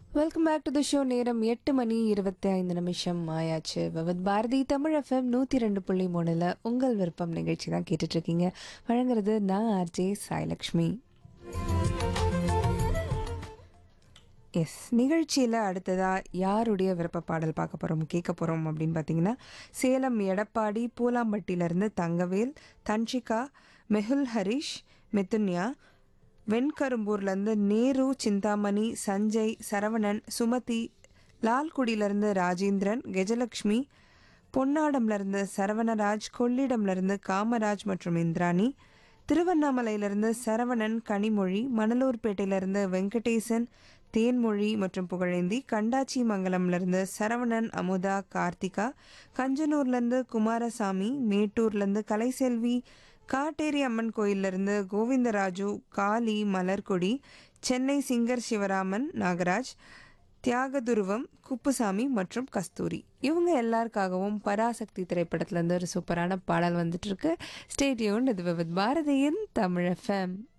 welcome back to the show நேரம் எட்டு மணி இருபத்தி ஐந்து நிமிஷம் ஆயாச்சு விவத் பாரதி தமிழ் எஃப்எம் நூற்றி ரெண்டு புள்ளி மூணில் உங்கள் விருப்பம் நிகழ்ச்சி தான் கேட்டுட்ருக்கீங்க வழங்குறது நான் ஆர்ஜே சாய்லக்ஷ்மி எஸ் நிகழ்ச்சியில் அடுத்ததாக யாருடைய விருப்ப பாடல் பார்க்க போகிறோம் கேட்க போகிறோம் அப்படின்னு பார்த்தீங்கன்னா சேலம் எடப்பாடி பூலாம்பட்டியிலேருந்து தங்கவேல் தன்ஷிகா மெஹுல் ஹரிஷ் மிதுன்யா வெண்கரும்பூர்லேருந்து நேரு சிந்தாமணி சஞ்சய் சரவணன் சுமதி லால்குடியிலேருந்து ராஜேந்திரன் கெஜலக்ஷ்மி பொன்னாடம்லேருந்து சரவணராஜ் கொள்ளிடம்லேருந்து காமராஜ் மற்றும் இந்திராணி திருவண்ணாமலையிலிருந்து சரவணன் கனிமொழி மணலூர்பேட்டையிலிருந்து வெங்கடேசன் தேன்மொழி மற்றும் புகழேந்தி கண்டாச்சி மங்கலம்லேருந்து சரவணன் அமுதா கார்த்திகா கஞ்சனூர்லேருந்து குமாரசாமி மேட்டூர்லேருந்து கலைசெல்வி காட்டேரி அம்மன் கோயிலிருந்து கோவிந்தராஜு காளி மலர்கொடி சென்னை சிங்கர் சிவராமன் நாகராஜ் தியாகதுருவம் குப்புசாமி மற்றும் கஸ்தூரி இவங்க எல்லாருக்காகவும் பராசக்தி திரைப்படத்துலேருந்து ஒரு சூப்பரான பாடல் வந்துட்டு இருக்கு ஸ்டேடியோன் இது வித் பாரதியின் தமிழ் எஃப்எம்